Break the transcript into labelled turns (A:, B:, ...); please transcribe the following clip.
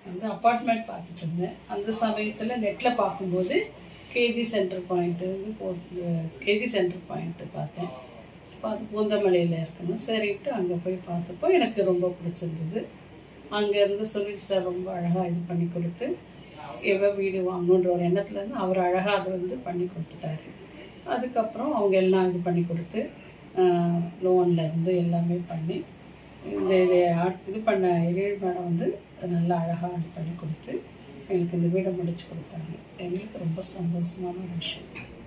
A: வந்து அப்பார்ட்மெண்ட் பார்த்துட்டு இருந்தேன் அந்த சமயத்தில் நெட்டில் பார்க்கும்போது கேஜி சென்டர் பாயிண்ட்டு வந்து போட்டு கேஜி சென்டர் பாயிண்ட்டு பார்த்தேன் பார்த்து பூந்தமல்லியில் இருக்கணும் சரின்ட்டு அங்கே போய் பார்த்தப்போ எனக்கு ரொம்ப பிடிச்சிருந்தது அங்கேருந்து சுனில் சார் ரொம்ப அழகாக இது பண்ணி கொடுத்து எவ வீடு வாங்கணுன்ற ஒரு எண்ணத்துலேருந்து அவர் அழகாக அதை வந்து பண்ணி கொடுத்துட்டாரு அதுக்கப்புறம் அவங்க எல்லாம் இது பண்ணி கொடுத்து லோனில் இருந்து எல்லாமே பண்ணி இந்த இது ஆட்- இது பண்ண எழில் மேடம் வந்து அது நல்லா அழகாக இது பண்ணி கொடுத்து எங்களுக்கு இந்த வீடை முடிச்சு கொடுத்தாங்க எங்களுக்கு ரொம்ப சந்தோஷமான ஒரு விஷயம்